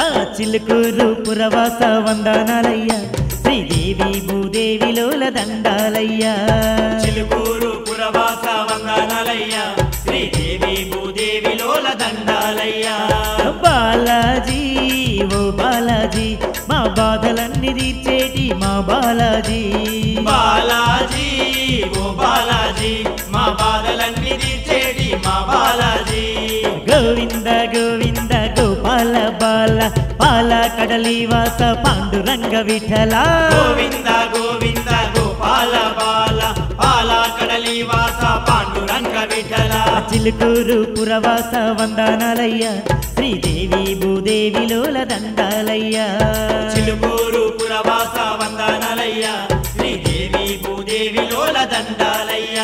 ఆ చిలుకూరు పురవాస వందనాలయ్యా శ్రీదేవి భూదేవిలోల దండాలయ్యా చిలుకూరు పురవాస వందనాలయ్యా శ్రీదేవి భూదేవిలోల దండాలయ్యా బాలాజీ ఓ బాలాజీ మా బాధలన్నీ తీర్చేటి మా బాలాజీ బాలాజీ ఓ బాలాజీ మా బాధలన్నీ తీర్చేటి మా బాలాజీ గోవింద గోవింద గోపాల బాల పాల కడలి వాస పాండురంగ విఠల గోవింద గోవింద గోపాల బాల పాల కడలి వాస పాండురంగ విఠల చిలుకూరు పురవాస వందనాలయ్యా శ్రీదేవి భూదేవిలోల దండాలయ్యా చిలుకూరు పురవాస వందనాలయ్యా శ్రీదేవి భూదేవిలోల దండాలయ్యా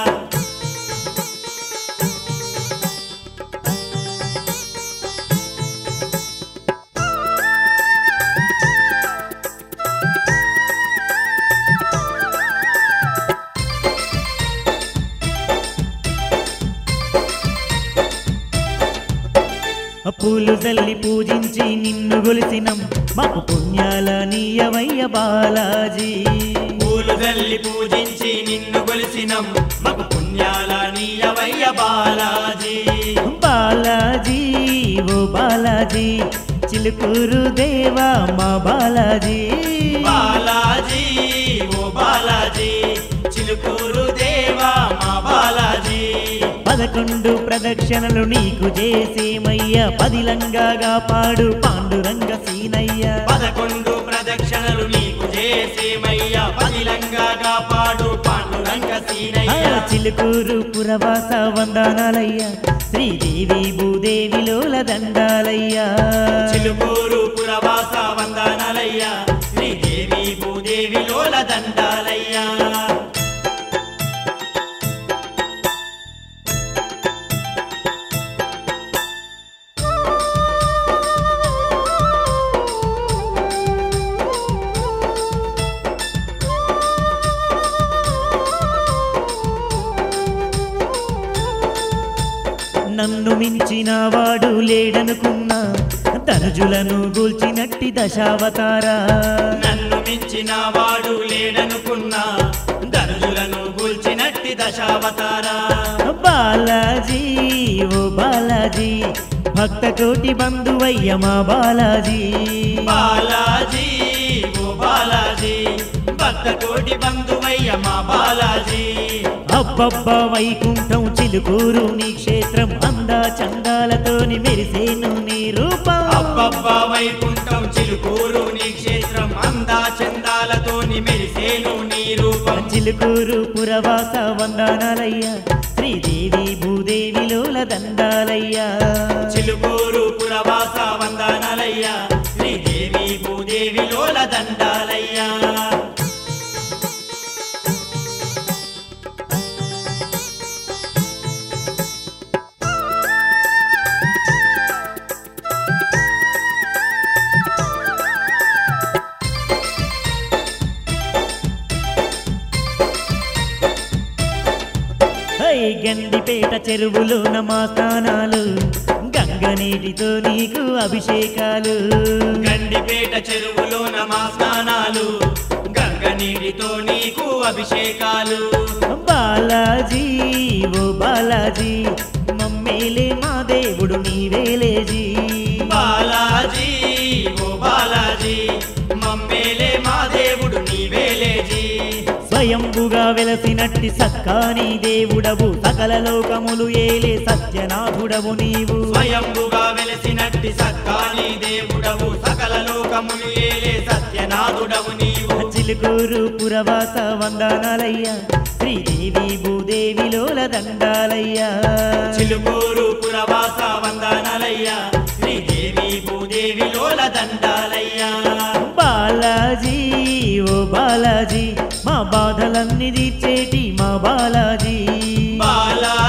పూలు జల్లి పూజించి నిన్ను గొలిసినం మాకు పుణ్యాల నీయవయ్య బాలాజీ పూలు జల్లి పూజించి నిన్ను కొలిసినం మగు పుణ్యాల నీయవయ్య బాలాజీ బాలాజీ ఓ బాలాజీ చిలుకూరు దేవా మా బాలాజీ బాలాజీ ఓ బాలాజీ చిలుకూరు దేవా మా బాలాజీ పదకొండు ప్రదక్షిణలు నీకు చేసేమయ్య పదిలంగా పాడు పాండురంగ సీనయ్య పదకొండు ప్రదక్షిణలు నీకు చేసేమయ్యా పదిలంగా కాపాడు పాండురంగ ఆ సీనయ్య చిలుకూరు పురవాస వందనాలయ్యా శ్రీదేవి భూదేవిలోల దండాలయ్యా చిలుకూరు పురవాస వందనాలయ్యా శ్రీదేవి భూదేవిలోల దండాలయ్యా నన్ను మించిన వాడు లేడనుకున్నా ధనుజులను గూల్చినట్టి దశావతారా నన్ను మించిన వాడు లేడనుకున్నా ధనుజులను గూల్చినట్టి దశావతారా బాలాజీ ఓ బాలాజీ భక్త కోటి బంధువయ్య మా బాలాజీ బాలాజీ ఓ బాలాజీ భక్త కోటి బంధువయ్య మా బాలాజీ అబ్బబ్బ వైకుంఠం చిలుకూరు నీ క్షేత్రం అందా చందాలతోని మెరిసేను నీ రూపం అబ్బబ్బా వైకుంఠం చిలుకూరు నీ క్షేత్రం అందా చందాలతోని మెరిసేను నీ రూపం చిలుకూరు పురవాస వందనాలయ్యా శ్రీదేవి భూదేవిలోల దండాలయ్యా చిలుకూరు పురవాస వందనాలయ్యా శ్రీదేవి భూదేవిలోల దండాలయ్యా హై గండిపేట చెరువులో నమా స్నానాలు గంగ నీటితో నీకు అభిషేకాలు గండిపేట చెరువులో నమా స్నానాలు గంగ నీటితో నీకు అభిషేకాలు బాలాజీ ఓ బాలాజీ మమ్మేలే మా దేవుడు నీవేలేజీ బాలాజీ ఓ బాలాజీ మమ్మేలే మా దేవుడు నీవేలేజీ స్వయంభుగా వెలసినట్టి సక్కాని దేవుడవు సకల లోకములు ఏలే సత్యనాథుడవు నీవు స్వయంభుగా వెలసినట్టి సక్కాని దేవుడవు సకల లోకములు ఏలే సత్యనాథుడవు నీవు చిలుకూరు పురవాస వందనాలయ్యా శ్రీదేవి భూదేవిలోల దండాలయ్యా చిలుకూరు పురవాస వందనాలయ్యా శ్రీదేవి భూదేవిలోల దండాలయ్యా బాలాజీ ఓ బాలాజీ మా బాధలన్నీ తీర్చేటి మా బాలాజీ బాలా